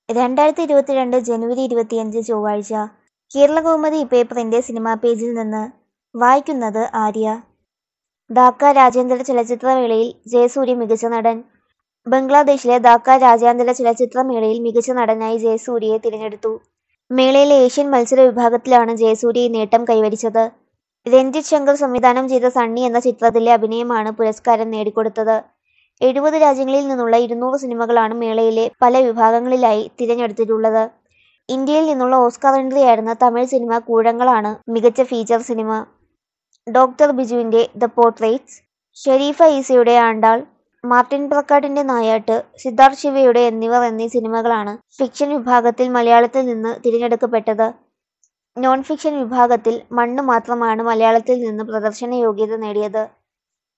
രണ്ടായിരത്തി ഇരുപത്തിരണ്ട് ജനുവരി ഇരുപത്തിയഞ്ച് ചൊവ്വാഴ്ച കേരളകൗമുദി പേപ്പറിന്റെ സിനിമാ പേജിൽ നിന്ന് വായിക്കുന്നത് ആര്യ ധാക്ക രാജ്യാന്തര ചലച്ചിത്രമേളയിൽ ജയസൂര്യ മികച്ച നടൻ ബംഗ്ലാദേശിലെ ധാക്ക രാജ്യാന്തര ചലച്ചിത്രമേളയിൽ മികച്ച നടനായി ജയസൂര്യയെ തിരഞ്ഞെടുത്തു മേളയിലെ ഏഷ്യൻ മത്സര വിഭാഗത്തിലാണ് ജയസൂര്യ ഈ നേട്ടം കൈവരിച്ചത് രഞ്ജിത് ശങ്കർ സംവിധാനം ചെയ്ത സണ്ണി എന്ന ചിത്രത്തിലെ അഭിനയമാണ് പുരസ്കാരം നേടിക്കൊടുത്തത് എഴുപത് രാജ്യങ്ങളിൽ നിന്നുള്ള ഇരുന്നൂറ് സിനിമകളാണ് മേളയിലെ പല വിഭാഗങ്ങളിലായി തിരഞ്ഞെടുത്തിട്ടുള്ളത് ഇന്ത്യയിൽ നിന്നുള്ള ഓസ്കാർ എൻട്രിയായിരുന്ന തമിഴ് സിനിമ കൂഴങ്ങളാണ് മികച്ച ഫീച്ചർ സിനിമ ഡോക്ടർ ബിജുവിന്റെ ദ പോർട്രേറ്റ്സ് ഷെരീഫ ഈസയുടെ ആണ്ടാൾ മാർട്ടിൻ പ്രക്കാട്ടിന്റെ നായാട്ട് സിദ്ധാർത്ഥ് ശിവയുടെ എന്നിവർ എന്നീ സിനിമകളാണ് ഫിക്ഷൻ വിഭാഗത്തിൽ മലയാളത്തിൽ നിന്ന് തിരഞ്ഞെടുക്കപ്പെട്ടത് നോൺ ഫിക്ഷൻ വിഭാഗത്തിൽ മണ്ണ് മാത്രമാണ് മലയാളത്തിൽ നിന്ന് പ്രദർശന യോഗ്യത നേടിയത്